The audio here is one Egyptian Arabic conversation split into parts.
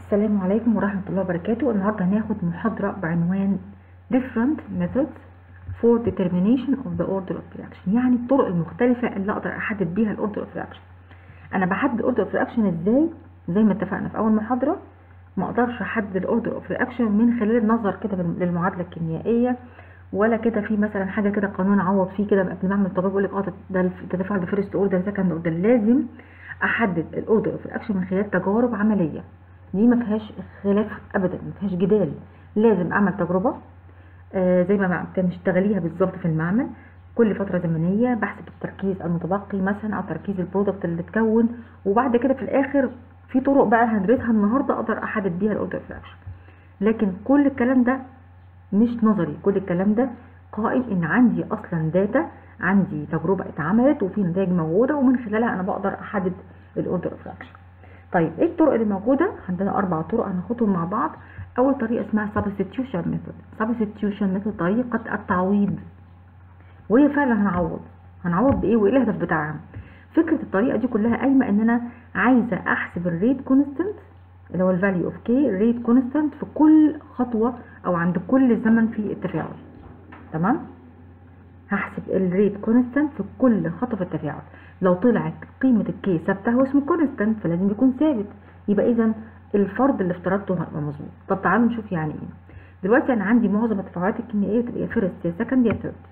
السلام عليكم ورحمة الله وبركاته النهاردة هناخد محاضرة بعنوان different methods for determination of the order of reaction يعني الطرق المختلفة اللي اقدر احدد بيها الاوردر اوف reaction انا بحدد الاوردر اوف reaction ازاي زي ما اتفقنا في اول محاضرة ما اقدرش احدد الاوردر اوف reaction من خلال النظر كده للمعادلة الكيميائية ولا كده في مثلا حاجة كده قانون اعوض فيه كده قبل ما اعمل الطبيب يقول لك اه ده التفاعل ده فيرست اوردر سكند اوردر لازم احدد الاوردر اوف reaction من خلال تجارب عملية دي ما فيهاش خلاف ابدا ما فيهاش جدال لازم اعمل تجربه آه زي ما بتشتغليها بالظبط في المعمل كل فتره زمنيه بحسب التركيز المتبقي مثلا او تركيز البرودكت اللي اتكون وبعد كده في الاخر في طرق بقى هندرسها النهارده اقدر احدد بيها الاوردر فراكشن لكن كل الكلام ده مش نظري كل الكلام ده قائم ان عندي اصلا داتا عندي تجربه اتعملت وفي نتائج موجوده ومن خلالها انا بقدر احدد الاوردر فراكشن طيب ايه الطرق اللي موجوده عندنا اربع طرق هناخدهم مع بعض اول طريقه اسمها substitution method substitution method طريقه التعويض وهي فعلا هنعوض هنعوض بايه وايه الهدف بتاعها فكره الطريقه دي كلها قايمه ان انا عايزه احسب الريت كونستنت اللي هو الفاليو اوف كي الريت كونستنت في كل خطوه او عند كل زمن في التفاعل تمام هحسب الريت كونستنت في كل خطوه في التفاعل لو طلعت قيمة الكي ثابتة هو اسمه كونستنت فلازم يكون ثابت يبقى إذا الفرض اللي افترضته هيبقى مظبوط طب تعالوا نشوف يعني إيه دلوقتي أنا عندي معظم التفاعلات الكيميائية بتبقى يا فيرست يا سكند يا ثيرد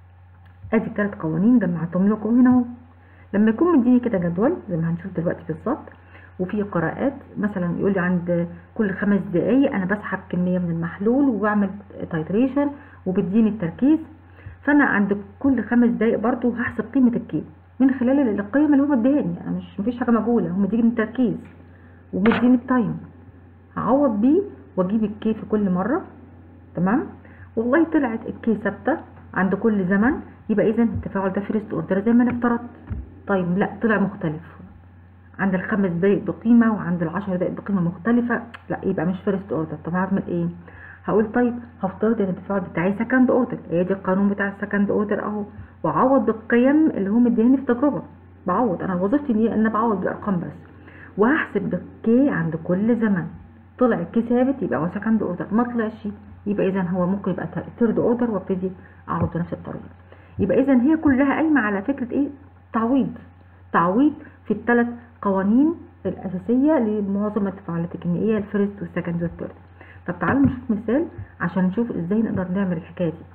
أدي التلات قوانين جمعتهم لكم هنا أهو لما يكون مديني كده جدول زي ما هنشوف دلوقتي بالظبط وفي قراءات مثلا يقول لي عند كل خمس دقايق أنا بسحب كمية من المحلول وبعمل تايتريشن وبتديني التركيز فأنا عند كل خمس دقايق برضو هحسب قيمة الكي من خلال القيم اللي هو مديهاني انا مش مفيش حاجه مجهوله هو مديني التركيز ومديني التايم هعوض بيه واجيب الكي في كل مره تمام والله طلعت الكي ثابته عند كل زمن يبقى اذا التفاعل ده فيرست اوردر زي ما انا افترضت طيب لا طلع مختلف عند الخمس دقايق بقيمه وعند العشر دقايق بقيمه مختلفه لا يبقى مش فيرست اوردر طب هعمل ايه هقول طيب هفترض ان التفاعل بتاعي سكند اوردر هي دي القانون بتاع السكند اوردر اهو واعوض بالقيم اللي هو مديهاني في التجربه بعوض انا وظيفتي دي ان انا بعوض بالارقام بس وهحسب بالكي عند كل زمن طلع الكي ثابت يبقى هو سكند اوردر ما طلعش يبقى اذا هو ممكن يبقى ثيرد اوردر وابتدي اعوض بنفس الطريقه يبقى اذا هي كلها قايمه على فكره ايه تعويض تعويض في الثلاث قوانين الاساسيه لمعظم التفاعلات الكيميائيه الفيرست والسكند والثيرد طب تعالوا نشوف مثال عشان نشوف ازاي نقدر نعمل الحكايه دي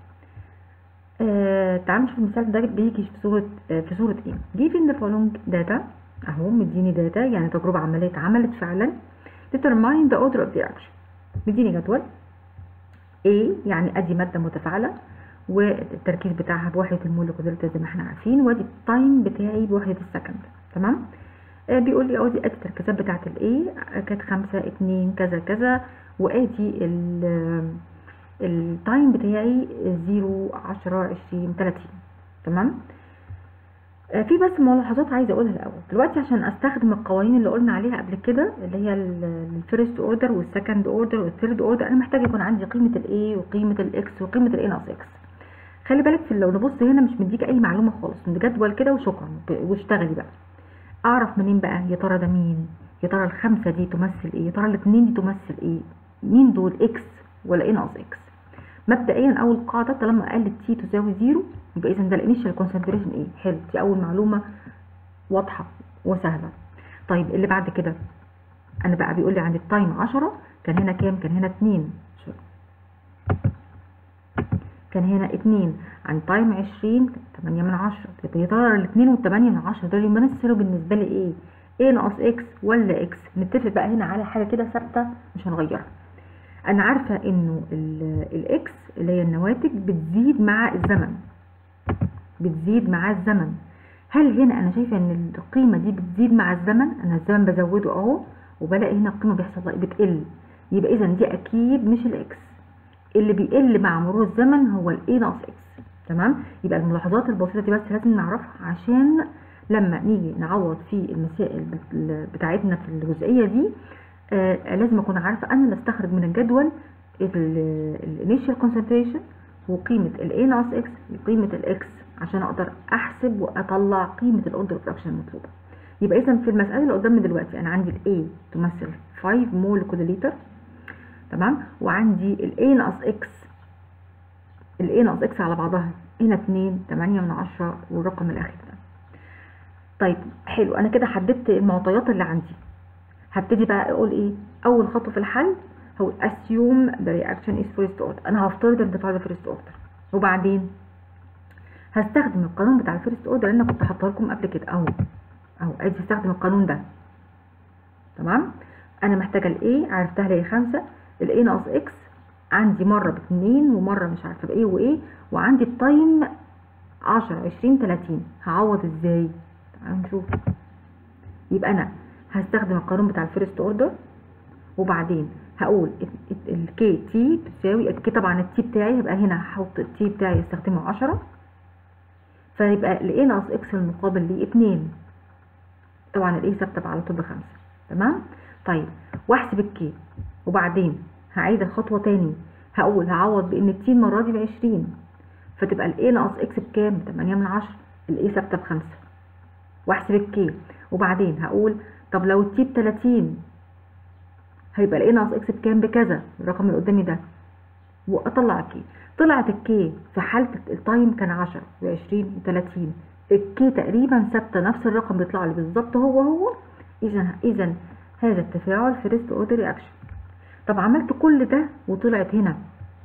آه تعالوا نشوف المثال ده بيجي في صورة آه في صورة ايه given the following data اهو مديني داتا يعني تجربة عملية اتعملت فعلا determine the order of the reaction مديني جدول A يعني ادي مادة متفاعلة والتركيز بتاعها بوحدة المولكيولاريتي زي ما احنا عارفين وادي التايم بتاعي بوحدة السكند تمام آه بيقول لي ادي ادي التركيزات بتاعت الاي كانت خمسة اتنين كذا كذا وادي ال التايم بتاعي زيرو عشرة عشرين تلاتين تمام آه في بس ملاحظات عايزه اقولها الاول دلوقتي عشان استخدم القوانين اللي قلنا عليها قبل كده اللي هي الفيرست اوردر والسكند اوردر والثيرد اوردر انا محتاج يكون عندي قيمه الاي وقيمه الاكس وقيمه الاي ناقص اكس خلي بالك في لو نبص هنا مش مديك اي معلومه خالص جدول كده وشكرا واشتغلي بقى اعرف منين بقى يا ترى ده مين يا ترى الخمسه دي تمثل ايه يا ترى الاثنين دي تمثل ايه مين دول اكس ولا ايه ناقص اكس مبدئيا اول قاعده طالما قال تي تساوي زيرو يبقى اذا ده الانيشال كونسنتريشن ايه حلو دي اول معلومه واضحه وسهله طيب اللي بعد كده انا بقى بيقول لي عند التايم 10 كان هنا كام كان هنا 2 كان هنا 2 عند تايم 20 8 من 10 يبقى يا ترى ال 2 وال 8 من 10 دول يمثلوا بالنسبه لي ايه ايه ناقص اكس ولا اكس نتفق بقى هنا على حاجه كده ثابته مش هنغيرها انا عارفه انه الاكس اللي هي النواتج بتزيد مع الزمن بتزيد مع الزمن هل هنا انا شايفه ان القيمه دي بتزيد مع الزمن انا الزمن بزوده اهو وبلاقي هنا القيمه بيحصل لها بتقل يبقى اذا دي اكيد مش الاكس اللي بيقل مع مرور الزمن هو الاي ناقص اكس تمام يبقى الملاحظات البسيطه دي بس لازم نعرفها عشان لما نيجي نعوض في المسائل بتاعتنا في الجزئيه دي آه لازم اكون عارفه انا اللي استخرج من الجدول الانيشال كونسنتريشن وقيمه الاي ناقص اكس وقيمه الاكس عشان اقدر احسب واطلع قيمه الاوردر فراكشن المطلوبه يبقى اذا في المساله اللي قدامي دلوقتي انا عندي الاي تمثل 5 مول لكل لتر تمام وعندي الاي ناقص اكس الاي ناقص اكس على بعضها هنا 2 8 من 10 والرقم الاخير ده طيب حلو انا كده حددت المعطيات اللي عندي هبتدي بقى اقول ايه اول خطوه في الحل هو assume the reaction is first order انا هفترض ان ده first order وبعدين هستخدم القانون بتاع الفيرست اوردر اللي انا كنت حاطه لكم قبل كده اهو اهو ادي هستخدم القانون ده تمام انا محتاجه الايه عرفتها لي خمسة الايه ناقص اكس عندي مره باتنين ومره مش عارفه بايه وايه وعندي التايم 10 20 30 هعوض ازاي تعالوا نشوف يبقى انا هستخدم القانون بتاع الفيرست اوردر وبعدين هقول الكي تي تساوي الكي طبعا التي بتاعي هيبقى هنا هحط التي بتاعي استخدمه 10 فيبقى الايه ناقص اكس المقابل ليه 2 طبعا الايه ثابته على طول بخمسة تمام طيب واحسب الكي وبعدين هعيد الخطوه تاني هقول هعوض بان التي المره دي ب 20 فتبقى الايه ناقص اكس بكام 8 من 10 الايه ثابته بخمسة واحسب الكي وبعدين هقول طب لو التي ب 30 هيبقى الايه ناقص اكس بكام بكذا الرقم اللي قدامي ده واطلع الكي طلعت الكي في حاله التايم كان 10 و20 و30 الكي تقريبا ثابته نفس الرقم بيطلع لي بالظبط هو هو اذا اذا هذا التفاعل فيرست اوردر رياكشن طب عملت كل ده وطلعت هنا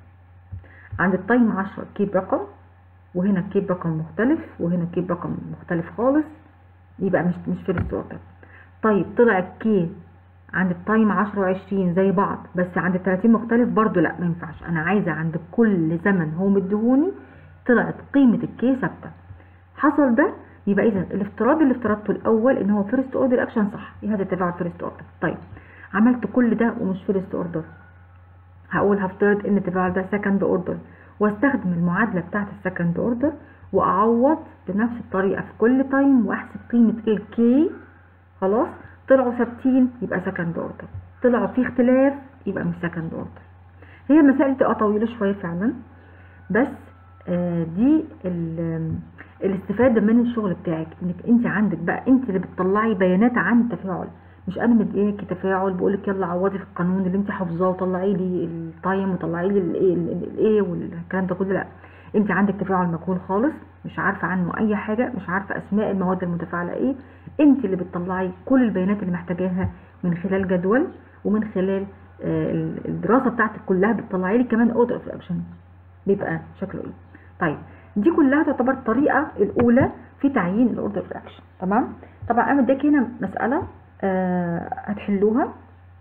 عند التايم 10 كي برقم وهنا كي برقم مختلف وهنا كي برقم مختلف خالص يبقى مش مش فيرست اوردر طيب طلع الكي عند التايم 10 و20 زي بعض بس عند ال 30 مختلف برضو لا ما ينفعش انا عايزه عند كل زمن هو مديهوني طلعت قيمه الكي ثابته حصل ده يبقى اذا الافتراض اللي افترضته الاول ان هو فيرست اوردر اكشن صح هذا التفاعل فيرست اوردر طيب عملت كل ده ومش فيرست اوردر هقول هفترض ان التفاعل ده سكند اوردر واستخدم المعادله بتاعه السكند اوردر واعوض بنفس الطريقه في كل تايم واحسب قيمه الكي خلاص طلعوا ثابتين يبقى سكند اوردر طلعوا في اختلاف يبقى مش سكند اوردر هي المسائل تبقى طويله شويه فعلا بس آه دي الاستفاده من الشغل بتاعك انك انت عندك بقى انت اللي بتطلعي بيانات عن التفاعل مش انا مدياكي تفاعل بقول لك يلا عوضي في القانون اللي انت حافظاه وطلعي لي التايم وطلعي لي الايه والكلام ده كله لا انت عندك تفاعل مجهول خالص مش عارفه عنه اي حاجه مش عارفه اسماء المواد المتفاعله ايه انت اللي بتطلعي كل البيانات اللي محتاجاها من خلال جدول ومن خلال آه الدراسه بتاعتك كلها بتطلعي لي كمان اوردر اوف اكشن بيبقى شكله ايه طيب دي كلها تعتبر الطريقه الاولى في تعيين الاوردر اوف اكشن تمام طبعا انا مديك هنا مساله آه هتحلوها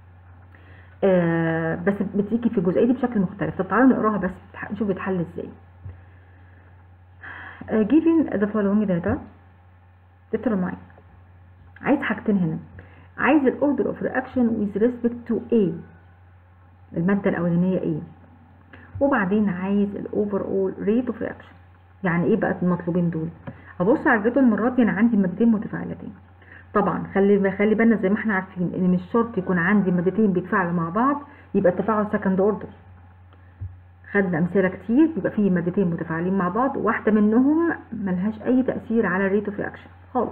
آه بس بتيجي في الجزئيه دي بشكل مختلف طب تعالوا نقراها بس نشوف بتحل ازاي uh, given the following data determine عايز حاجتين هنا عايز الاوردر اوف رياكشن with respect to A المادة الأولانية A وبعدين عايز الاوفر اول ريت اوف رياكشن يعني ايه بقى المطلوبين دول هبص على الجدول المرات دي انا عندي مادتين متفاعلتين طبعا خلي خلي بالنا زي ما احنا عارفين ان مش شرط يكون عندي مادتين بيتفاعلوا مع بعض يبقى التفاعل سكند اوردر خدنا امثله كتير يبقى في مادتين متفاعلين مع بعض واحده منهم ملهاش اي تاثير على الريت اوف رياكشن خالص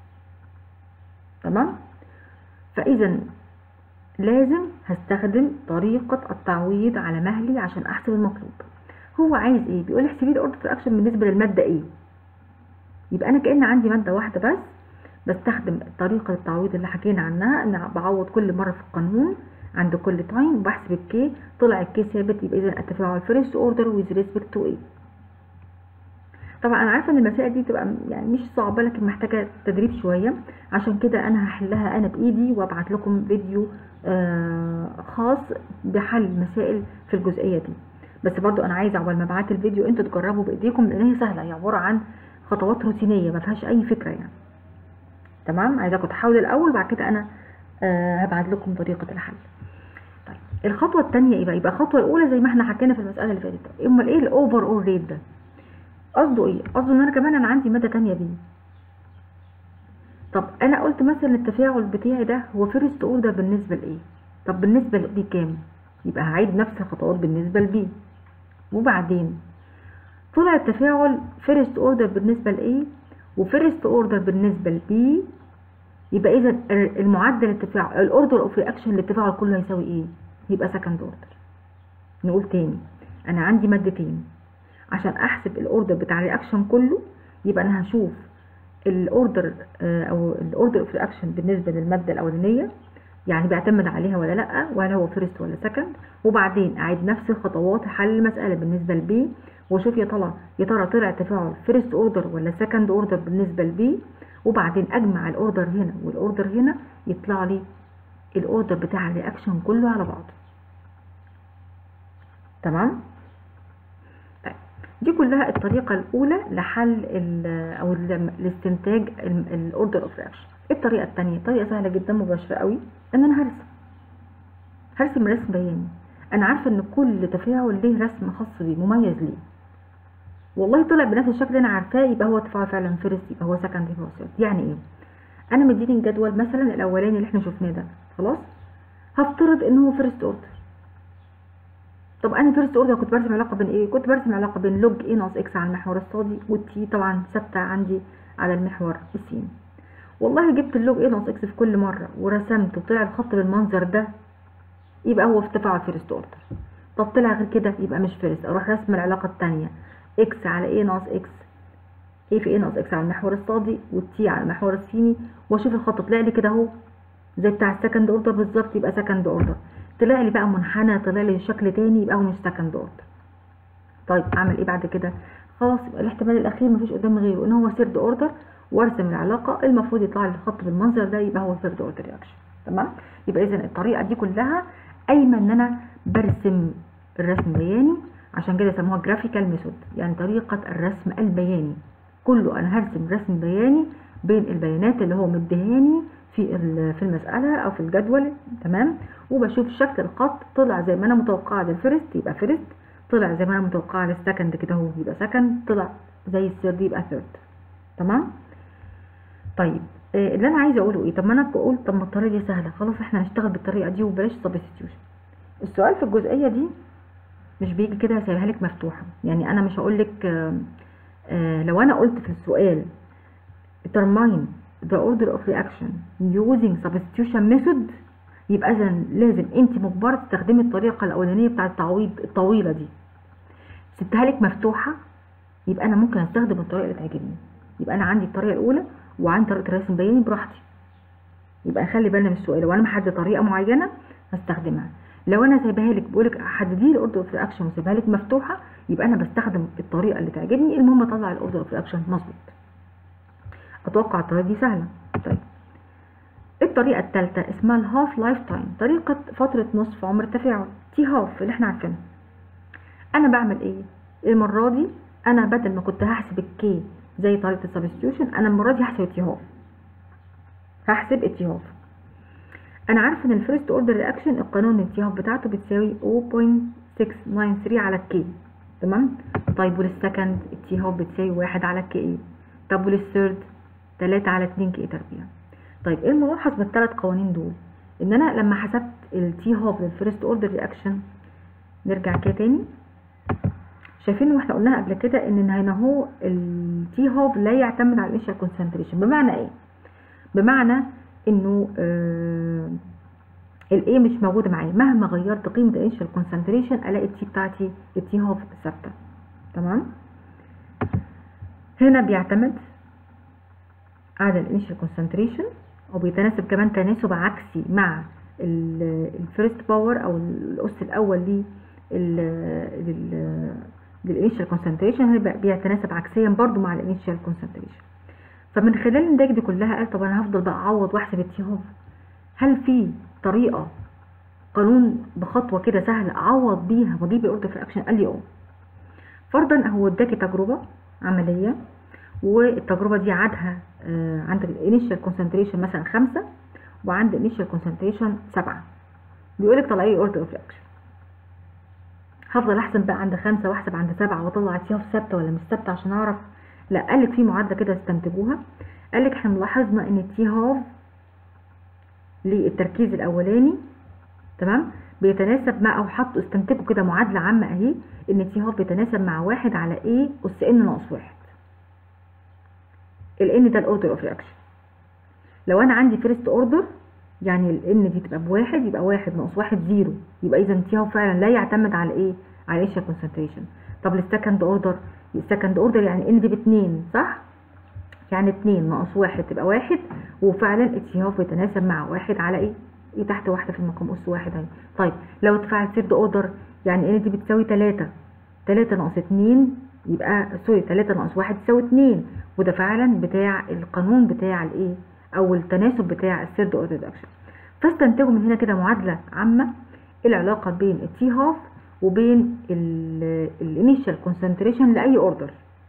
تمام فاذا لازم هستخدم طريقه التعويض على مهلي عشان احسب المطلوب هو عايز ايه بيقول احسبي لي اوردر رياكشن بالنسبه للماده ايه يبقى انا كان عندي ماده واحده بس بستخدم طريقه التعويض اللي حكينا عنها ان بعوض كل مره في القانون عند كل تايم وبحسب الكي طلع الكي ثابت يبقى اذا التفاعل فيرست اوردر ويز ريسبكت تو ايه طبعا انا عارفه ان المسائل دي تبقى يعني مش صعبه لكن محتاجه تدريب شويه عشان كده انا هحلها انا بايدي وابعت لكم فيديو آه خاص بحل مسائل في الجزئيه دي بس برضو انا عايزه عقبال ما ابعت الفيديو انتوا تجربوا بايديكم لان هي سهله هي عباره عن خطوات روتينيه ما فيهاش اي فكره يعني تمام عايزاكم تحاولوا الاول وبعد كده انا آه هبعت لكم طريقه الحل طيب الخطوه الثانيه ايه بقى يبقى الخطوه الاولى زي ما احنا حكينا في المساله اللي فاتت امال ايه الاوفر اول ريت ده قصده ايه قصده ان انا كمان انا عندي ماده ثانيه بيه طب انا قلت مثلا التفاعل بتاعي ده هو فيرست اوردر بالنسبه لايه طب بالنسبه لبي كام يبقى هعيد نفس الخطوات بالنسبه لبي وبعدين طلع التفاعل فيرست اوردر بالنسبه لايه وفيرست اوردر بالنسبه لبي يبقى اذا المعدل التفاعل الاوردر اوف رياكشن للتفاعل كله هيساوي ايه يبقى سكند اوردر نقول تاني انا عندي مادتين عشان احسب الاوردر بتاع الرياكشن كله يبقى انا هشوف الاوردر او الاوردر اوف رياكشن بالنسبه للماده الاولانيه يعني بيعتمد عليها ولا لا ولا هو فيرست ولا سكند وبعدين اعيد نفس الخطوات حل المساله بالنسبه لبي واشوف يا ترى يا ترى طلع تفاعل فيرست اوردر ولا سكند اوردر بالنسبه لبي وبعدين اجمع الاوردر هنا والاوردر هنا يطلع لي الاوردر بتاع الرياكشن كله على بعضه تمام طيب دي كلها الطريقه الاولى لحل او لاستنتاج الاوردر اوف رياكشن الطريقه الثانيه طريقه سهله جدا مباشره قوي ان انا هرسم هرسم رسم بياني انا عارفه ان كل تفاعل ليه رسم خاص بيه مميز ليه والله طلع بنفس الشكل اللي انا عارفاه يبقى هو تفاعل فعلا فيرست يبقى هو سكند يبقى هو يعني ايه انا مديني الجدول مثلا الاولاني اللي احنا شفناه ده خلاص هفترض ان هو فيرست اوردر طب انا فيرست اوردر كنت برسم علاقه بين ايه كنت برسم علاقه بين لوج اي ناقص اكس على المحور الصادي والتي طبعا ثابته عندي على المحور السيني والله جبت اللوج اي ناقص اكس في كل مره ورسمت وطلع الخط بالمنظر ده يبقى هو في تفاعل فيرست اوردر طب طلع غير كده يبقى مش فيرست اروح رسم العلاقه الثانيه اكس على ايه ناقص اكس ايه في ايه ناقص اكس على المحور الصادي والتي على المحور السيني واشوف الخط طلع لي كده اهو زي بتاع السكند اوردر بالظبط يبقى سكند اوردر طلع لي بقى منحنى طلع لي شكل تاني يبقى هو مش سكند اوردر طيب اعمل ايه بعد كده خلاص يبقى الاحتمال الاخير مفيش قدامي غيره ان هو سيرد اوردر وارسم العلاقه المفروض يطلع لي الخط بالمنظر ده يبقى هو ثيرد اوردر رياكشن تمام يبقى اذا الطريقه دي كلها قايمه ان انا برسم الرسم بياني عشان كده سموها جرافيكال ميثود يعني طريقه الرسم البياني كله انا هرسم رسم بياني بين البيانات اللي هو مديهاني في في المساله او في الجدول تمام وبشوف شكل الخط طلع زي ما انا متوقعه للفيرست يبقى فيرست طلع زي ما انا متوقعه للسكند كده اهو يبقى سكند طلع زي الثيرد يبقى ثيرد تمام طيب آه اللي انا عايزه اقوله ايه طب ما انا بقول طب ما الطريقه دي سهله خلاص احنا هنشتغل بالطريقه دي وبلاش سبستيوشن السؤال في الجزئيه دي مش بيجي كده سايبها لك مفتوحه يعني انا مش هقول لك آه آه لو انا قلت في السؤال determine the order of reaction using substitution method يبقى اذا لازم انت مجبره تستخدمي الطريقه الاولانيه بتاعه التعويض الطويله دي سبتها لك مفتوحه يبقى انا ممكن استخدم الطريقه اللي تعجبني يبقى انا عندي الطريقه الاولى وعندي طريقه الرسم بياني براحتي يبقى خلي بالنا من السؤال لو انا محدد طريقه معينه هستخدمها لو انا سايباها لك بقول لك حددي لي الاوردر اوف رياكشن وسايبها لك مفتوحه يبقى انا بستخدم الطريقه اللي تعجبني المهم اطلع الاوردر اوف رياكشن مظبوط اتوقع الطريقه دي سهله طيب الطريقه الثالثه اسمها الهاف لايف تايم طريقه فتره نصف عمر التفاعل تي هاف اللي احنا عارفينها انا بعمل ايه المره دي انا بدل ما كنت هحسب الكي زي طريقه السبستيوشن انا المره دي هحسب التي هاف هحسب التي هاف انا عارفه ان الفيرست اوردر رياكشن القانون التي هاف بتاعته بتساوي 0.693 على الكي تمام طيب وللسكند التي هاف بتساوي 1 على الكي اي طب وللثيرد 3 على 2 كي تربيع طيب ايه الملاحظ من الثلاث قوانين دول ان انا لما حسبت التي هاف للفيرست اوردر رياكشن نرجع كده تاني شايفين واحنا قلناها قبل كده ان هنا هو التي هاف لا يعتمد على الانيشال كونسنتريشن بمعنى ايه بمعنى انه آه الاي مش موجوده معايا مهما غيرت قيمه الانيشال كونسنتريشن الاقي التي بتاعتي التي هاف ثابته تمام هنا بيعتمد على الانيشال كونسنتريشن وبيتناسب كمان تناسب عكسي مع الفيرست باور او الاس الاول للانيشال كونسنتريشن بيتناسب عكسيا برضو مع الانيشال كونسنتريشن فمن خلال النتائج دي كلها قال طب انا هفضل بقى اعوض واحسب التي هاف هل في طريقه قانون بخطوه كده سهله اعوض بيها واجيب الاوردر في الاكشن قال لي اه فرضا هو اداكي تجربه عمليه والتجربه دي عادها آه عند الانيشال كونسنتريشن مثلا خمسة وعند الانيشال كونسنتريشن سبعة بيقول لك طلعي اوردر اوف رياكشن هفضل احسب بقى عند خمسة واحسب عند سبعة واطلع التي هاف ثابته ولا مش ثابته عشان اعرف لا قال لك في معادله كده استنتجوها قال لك احنا لاحظنا ان التي هاف للتركيز الاولاني تمام بيتناسب مع او حطوا استنتجوا كده معادله عامه اهي ان التي هاف بيتناسب مع واحد على ايه اس ان ناقص واحد الان ده الاوردر اوف رياكشن لو انا عندي فيرست اوردر يعني الان دي تبقى بواحد يبقى واحد ناقص واحد زيرو يبقى اذا تي هاف فعلا لا يعتمد على ايه على الانيشال كونسنتريشن طب السكند اوردر السكند اوردر يعني ان دي باتنين صح يعني اتنين ناقص واحد تبقى واحد وفعلا التي هاف بيتناسب مع واحد على ايه ايه تحت واحدة في المقام اس واحد اهي طيب لو اتفعل سيرد اوردر يعني ان دي بتساوي تلاتة تلاتة ناقص اتنين يبقى سوري تلاتة ناقص واحد تساوي اتنين وده فعلا بتاع القانون بتاع الايه او التناسب بتاع السيرد اوردر ريدكشن فاستنتجوا من هنا كده معادلة عامة العلاقة بين التي هاف وبين الانيشال كونسنتريشن لاي اوردر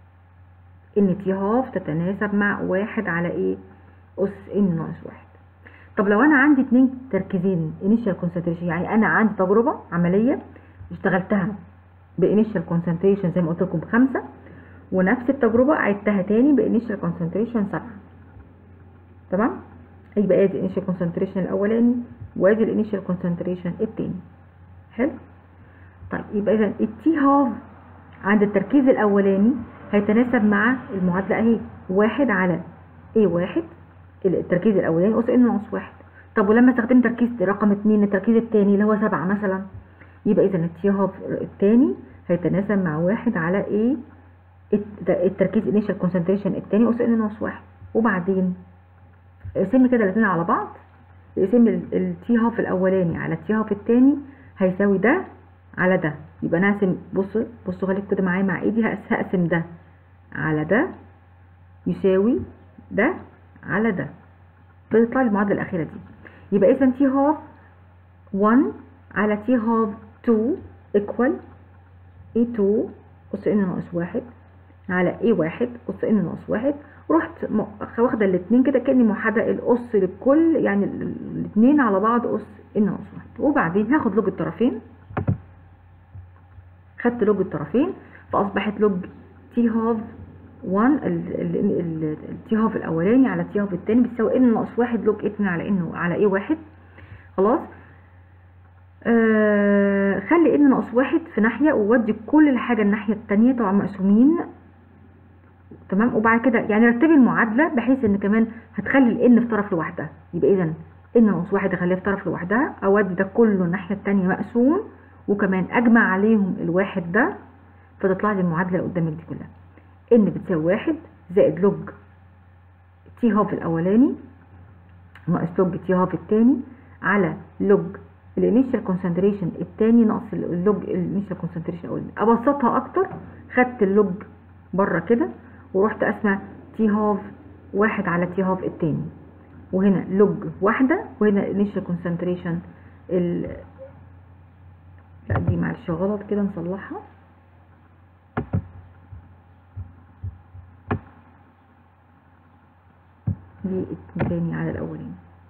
ان تي هاف تتناسب مع واحد على ايه اس ان ناقص واحد طب لو انا عندي اتنين تركيزين انيشال كونسنتريشن يعني انا عندي تجربه عمليه اشتغلتها بانيشال كونسنتريشن زي ما قلت لكم بخمسه ونفس التجربه عدتها تاني بانيشال كونسنتريشن سبعه تمام يبقى ادي الانيشال كونسنتريشن الاولاني وادي الانيشال كونسنتريشن التاني حلو طيب يبقى اذا التي هاف عند التركيز الاولاني هيتناسب مع المعادله اهي واحد على ايه واحد التركيز الاولاني اس ان ناقص واحد طب ولما استخدمت تركيز رقم اتنين التركيز التاني اللي هو سبعة مثلا يبقى اذا التي هاف التاني هيتناسب مع واحد على ايه التركيز انيشال كونسنتريشن التاني اس ان ناقص واحد وبعدين اقسم كده الاثنين على بعض اقسم التي هاف الاولاني على التي هاف التاني هيساوي ده على ده يبقى انا هقسم بص بصوا خليكم كده معايا مع ايدي هقسم ده على ده يساوي ده على ده بتطلع لي المعادله الاخيره دي يبقى اذا تي هاف 1 على تي هاف 2 ايكوال اي 2 اس ان ناقص 1 على اي 1 اس ان ناقص 1 رحت واخده الاثنين كده كاني موحده الاس للكل يعني الاثنين على بعض اس ان ناقص 1 وبعدين هاخد لوج الطرفين خدت لوج الطرفين فاصبحت لوج تي هاف 1 التي هاف الاولاني على التي هاف الثاني بتساوي ان ناقص 1 لوج 2 على ان على ايه 1 خلاص آه خلي ان ناقص 1 في ناحيه وودي كل الحاجه الناحيه الثانيه طبعا مقسومين تمام وبعد كده يعني رتبي المعادله بحيث ان كمان هتخلي الان في طرف لوحدها يبقى اذا ان ناقص 1 اخليها في طرف لوحدها اودي ده كله الناحيه الثانيه مقسوم وكمان اجمع عليهم الواحد ده فتطلع لي المعادله اللي قدامك دي كلها ان بتساوي واحد زائد لوج تي هاف الاولاني ناقص لوج تي هاف التاني على لوج الانيشال كونسنتريشن التاني ناقص اللوج الانيشال كونسنتريشن الاولاني ابسطها اكتر خدت اللوج بره كده ورحت قاسمه تي هاف واحد على تي هاف التاني وهنا لوج واحده وهنا الانيشال كونسنتريشن ال لا دي معلش غلط كده نصلحها دي التاني على الاولاني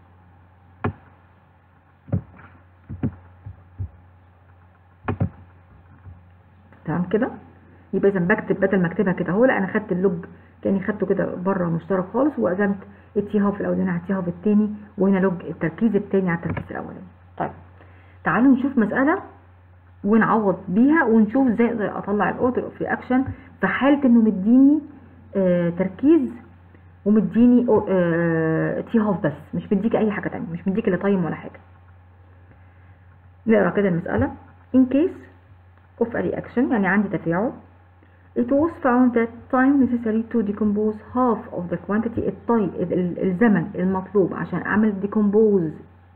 تمام كده يبقى اذا بكتب بدل ما اكتبها كده اهو لا انا خدت اللوج كاني خدته كده بره مشترك خالص وقسمت التي هاف الاولاني على التي هاف التاني وهنا لوج التركيز التاني على التركيز الاولاني طيب تعالوا نشوف مساله ونعوض بيها ونشوف ازاي اقدر اطلع الاوردر اوف رياكشن في حاله انه مديني آه تركيز ومديني آه تي هاف بس مش مديكي اي حاجه تانية مش مديكي لا تايم ولا حاجه نقرا كده المساله in case of a reaction يعني عندي تفاعل it was found that time necessary to decompose half of the quantity الطي الزمن المطلوب عشان اعمل decompose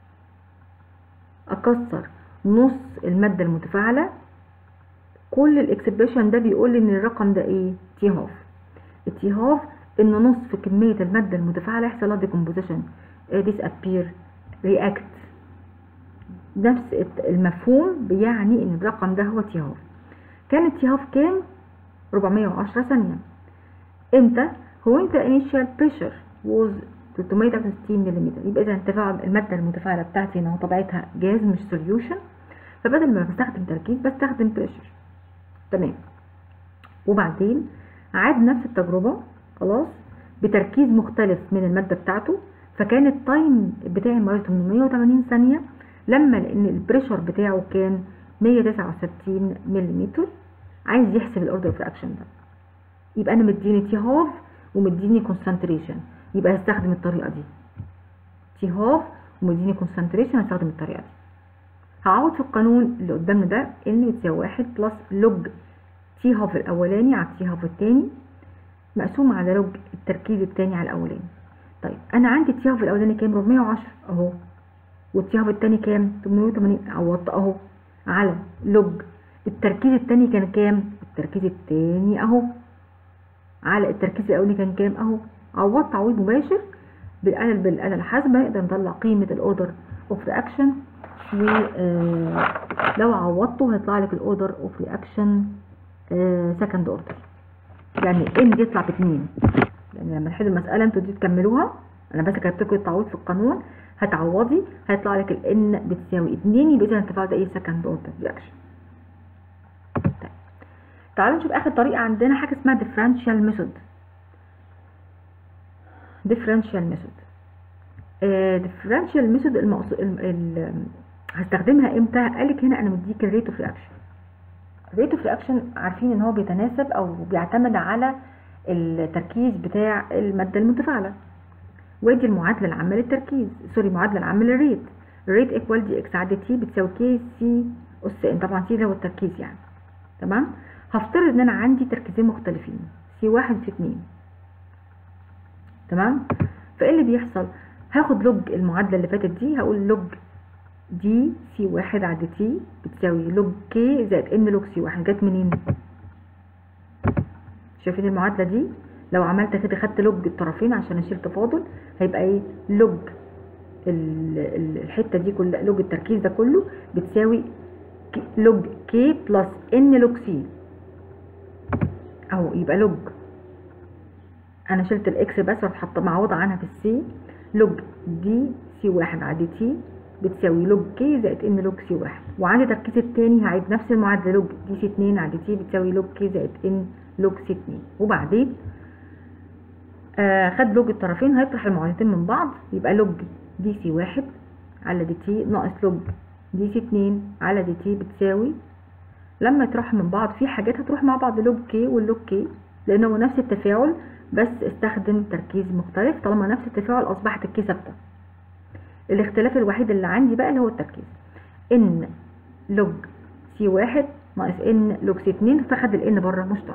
اكسر نص المادة المتفاعلة كل الاكسبريشن ده بيقول لي ان الرقم ده ايه تي هاف التي هاف ان نصف كمية المادة المتفاعلة يحصل لها ديكومبوزيشن disappear react نفس المفهوم بيعني ان الرقم ده هو تي هاف كان التي هاف كام 410 ثانية امتى هو انت initial pressure was 363 ملم يبقى اذا التفاعل الماده المتفاعله بتاعتي هنا طبيعتها جاز مش سوليوشن فبدل ما بستخدم تركيز بستخدم بريشر تمام وبعدين عاد نفس التجربه خلاص بتركيز مختلف من الماده بتاعته فكان التايم بتاعي مرة 880 ثانيه لما لان البريشر بتاعه كان 169 ملم عايز يحسب الاوردر اوف اكشن ده يبقى انا مديني تي هاف ومديني كونسنتريشن يبقى هستخدم الطريقه دي تي هاف ومديني كونسنتريشن هستخدم الطريقه دي هعوض في القانون اللي قدامنا ده ان بتساوي واحد بلس لوج تي هاف الاولاني على تي هاف التاني مقسوم على لوج التركيز التاني على الاولاني طيب انا عندي التي هاف الاولاني كام 410 اهو والتي هاف التاني كام 880 عوضت اهو على لوج التركيز التاني كان كام التركيز التاني اهو على التركيز الاولاني كان كام اهو عوضت تعويض مباشر بالآلة بالآلة الحاسبة نقدر نطلع قيمة الاوردر اوف رياكشن ولو عوضته هيطلع لك الاوردر اوف رياكشن سكند اوردر يعني ان دي يطلع باتنين لان لما نحل المسألة انتوا دي تكملوها انا بس كتبت لكم التعويض في القانون هتعوضي هيطلع لك الان بتساوي اتنين يبقى اذا التفاعل ده ايه سكند اوردر رياكشن طيب تعالوا نشوف اخر طريقة عندنا حاجة اسمها differential method differential method uh, differential method المقصود ال... ال... هستخدمها امتى قالك هنا انا مديك الريت اوف رياكشن الريت اوف رياكشن عارفين ان هو بيتناسب او بيعتمد على التركيز بتاع المادة المتفاعلة وادي المعادلة العامة للتركيز سوري المعادلة العامة للريت الريت ايكوال دي اكس عدد تي بتساوي كي سي اس ان طبعا سي ده هو التركيز يعني تمام هفترض ان انا عندي تركيزين مختلفين سي واحد سي اتنين تمام فايه اللي بيحصل هاخد لوج المعادلة اللي فاتت دي هقول لوج دي سي واحد عدد تي بتساوي لوج كي زائد ان لوج سي واحد جت منين شايفين المعادلة دي لو عملت كده خدت لوج الطرفين عشان اشيل تفاضل هيبقى ايه لوج الحته دي كلها لوج التركيز ده كله بتساوي لوج كي بلس ان لوج سي اهو يبقى لوج انا شلت الاكس بس وحط معوض عنها في السي لوج دي سي واحد عدي تي بتساوي لوج كي زائد ان لوج سي واحد وعندي التركيز التاني هعيد نفس المعادله لوج دي سي اتنين عدي تي بتساوي لوج كي زائد ان لوج سي اتنين وبعدين آه خد لوج الطرفين هيطرح المعادلتين من بعض يبقى لوج دي سي واحد على دي تي ناقص لوج دي سي اتنين على دي تي بتساوي لما يطرحوا من بعض في حاجات هتروح مع بعض لوج كي واللوج كي لان هو نفس التفاعل بس استخدم تركيز مختلف طالما نفس التفاعل اصبحت الكي ثابته الاختلاف الوحيد اللي عندي بقى اللي هو التركيز ان لوج سي واحد ناقص ان لوج سي اتنين فخد الان بره مشترك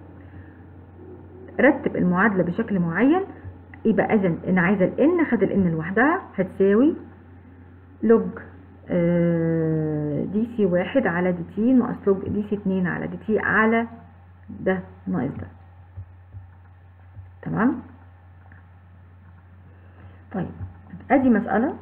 رتب المعادلة بشكل معين يبقى اذا انا عايزة الان خد الان لوحدها هتساوي لوج دي سي واحد على دي تي ناقص لوج دي سي اتنين على دي تي على ده ناقص ده تمام طيب ادي مسألة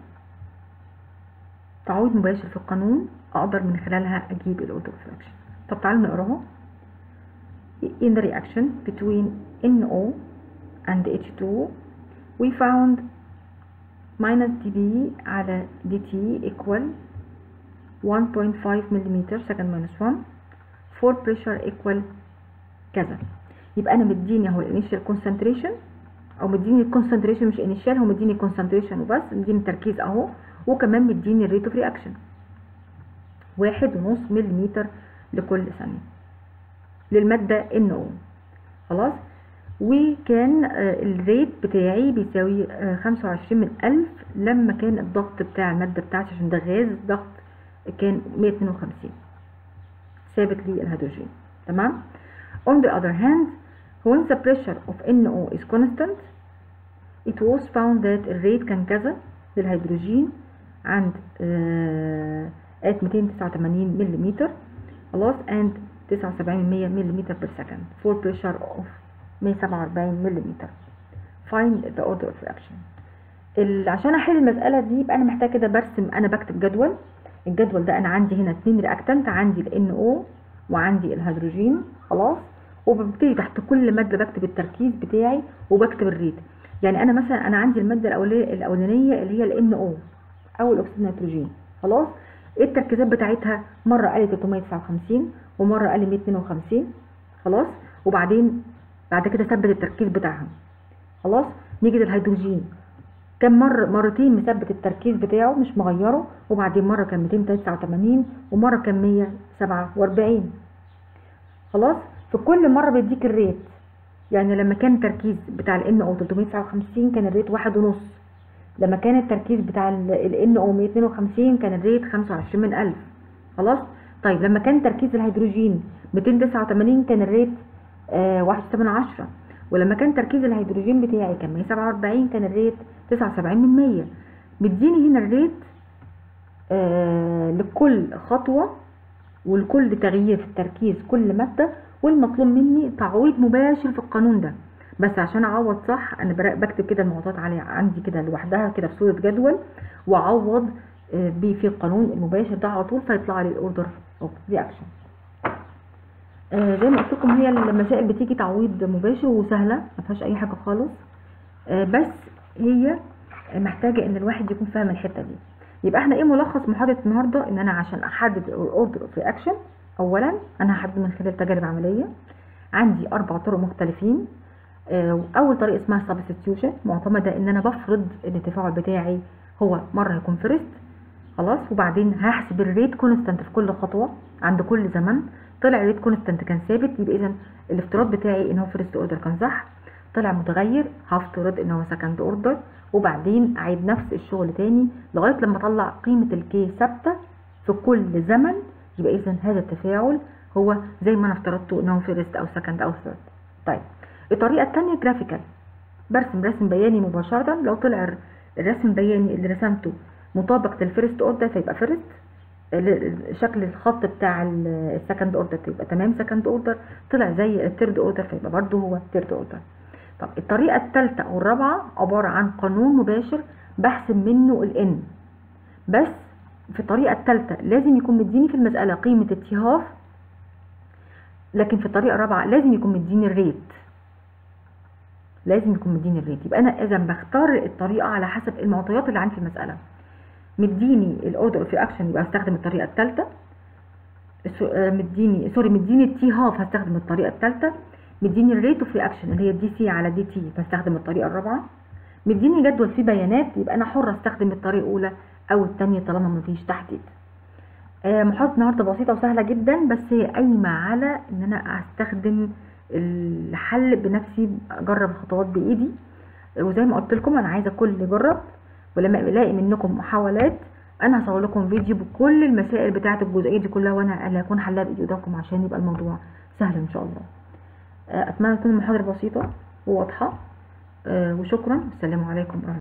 تعويض مباشر في القانون اقدر من خلالها اجيب الاوتو فراكشن طب تعالوا نقراها in the reaction between NO and H2 we found minus dB على dt equal 1.5 mm second minus 1 for pressure equal كذا يبقى انا مديني اهو الانيشال concentration او مديني الكونسنتريشن مش انيشال هو مديني concentration وبس مديني التركيز اهو وكمان مديني الريت اوف رياكشن واحد ونص مليمتر لكل ثانيه للمادة NO خلاص وكان الريت بتاعي بيساوي خمسة وعشرين من ألف لما كان الضغط بتاع المادة بتاعتي عشان ده غاز ضغط كان مية اتنين وخمسين ثابت للهيدروجين تمام on the other hand when the pressure of NO is constant it was found that الريت كان كذا للهيدروجين عند at 289 ملم خلاص and 79 ملم بير سكند for pressure of 147 ملم find the order of reaction عشان احل المساله دي يبقى انا محتاج كده برسم انا بكتب جدول الجدول ده انا عندي هنا اتنين رياكتنت عندي ال NO وعندي الهيدروجين خلاص وببتدي تحت كل ماده بكتب التركيز بتاعي وبكتب الريت يعني انا مثلا انا عندي الماده الاولانيه الاولانيه اللي هي ال NO او الاكسيد النيتروجين خلاص ايه التركيزات بتاعتها مره قال 359 ومره قال 152 خلاص وبعدين بعد كده ثبت التركيز بتاعها خلاص نيجي للهيدروجين كان مر مرتين مثبت التركيز بتاعه مش مغيره وبعدين مره كان 289 ومره كان 147 خلاص في كل مره بيديك الريت يعني لما كان التركيز بتاع ال NO 359 كان الريت واحد ونص لما كان التركيز بتاع ال N او 152 كان الريت 25 من 1000 خلاص طيب لما كان تركيز الهيدروجين 289 كان الريت آه 1 من 10 ولما كان تركيز الهيدروجين بتاعي كان 147 كان الريت 79 من 100 مديني هنا الريت آه لكل خطوة ولكل تغيير في التركيز كل مادة والمطلوب مني تعويض مباشر في القانون ده بس عشان اعوض صح انا بكتب كده المعطيات علي عندي كده لوحدها كده في صورة جدول واعوض آه في القانون المباشر ده على طول فيطلع لي الاوردر اوف رياكشن آه زي ما قلت لكم هي المسائل بتيجي تعويض مباشر وسهله ما فيهاش اي حاجه خالص آه بس هي محتاجه ان الواحد يكون فاهم الحته دي يبقى احنا ايه ملخص محاضره النهارده ان انا عشان احدد الاوردر اوف رياكشن اولا انا هحدد من خلال تجارب عمليه عندي اربع طرق مختلفين آه اول طريقه اسمها سبستيوشن معتمده ان انا بفرض ان التفاعل بتاعي هو مره هيكون فيرست خلاص وبعدين هحسب الريت كونستانت في كل خطوه عند كل زمن طلع الريت كونستانت كان ثابت يبقى اذا الافتراض بتاعي ان هو فيرست اوردر كان صح طلع متغير هفترض ان هو سكند اوردر وبعدين اعيد نفس الشغل تاني لغايه لما اطلع قيمه الكي ثابته في كل زمن يبقى اذا هذا التفاعل هو زي ما انا افترضته ان هو فيرست او سكند او ثيرد طيب الطريقه الثانيه جرافيكال برسم رسم بياني مباشره لو طلع الرسم البياني اللي رسمته مطابق للفيرست اوردر فيبقى فيرست شكل الخط بتاع السكند اوردر يبقى تمام سكند اوردر طلع زي الثيرد اوردر فيبقى برضه هو ثيرد اوردر طب الطريقه الثالثه او الرابعه عباره عن قانون مباشر بحسب منه الان بس في الطريقه الثالثه لازم يكون مديني في المساله قيمه التي هاف لكن في الطريقه الرابعه لازم يكون مديني الريت لازم يكون مديني الريت يبقى انا اذا بختار الطريقه على حسب المعطيات اللي عندي في المساله مديني الاوردر اوف رياكشن يبقى هستخدم الطريقه الثالثه مديني سوري مديني التي هاف هستخدم الطريقه الثالثه مديني الريت اوف رياكشن اللي هي دي سي على دي تي فاستخدم الطريقه الرابعه مديني جدول فيه بيانات يبقى انا حره استخدم الطريقه الاولى او الثانيه طالما مفيش تحديد آه محاضره النهارده بسيطه وسهله جدا بس هي قايمه على ان انا استخدم الحل بنفسي اجرب الخطوات بايدي وزي ما قلت لكم انا عايزه كل يجرب ولما الاقي منكم محاولات انا هصور لكم فيديو بكل المسائل بتاعه الجزئيه دي كلها وانا اللي هكون حلها بايدي قدامكم عشان يبقى الموضوع سهل ان شاء الله اتمنى تكون المحاضره بسيطه وواضحه وشكرا والسلام عليكم ورحمه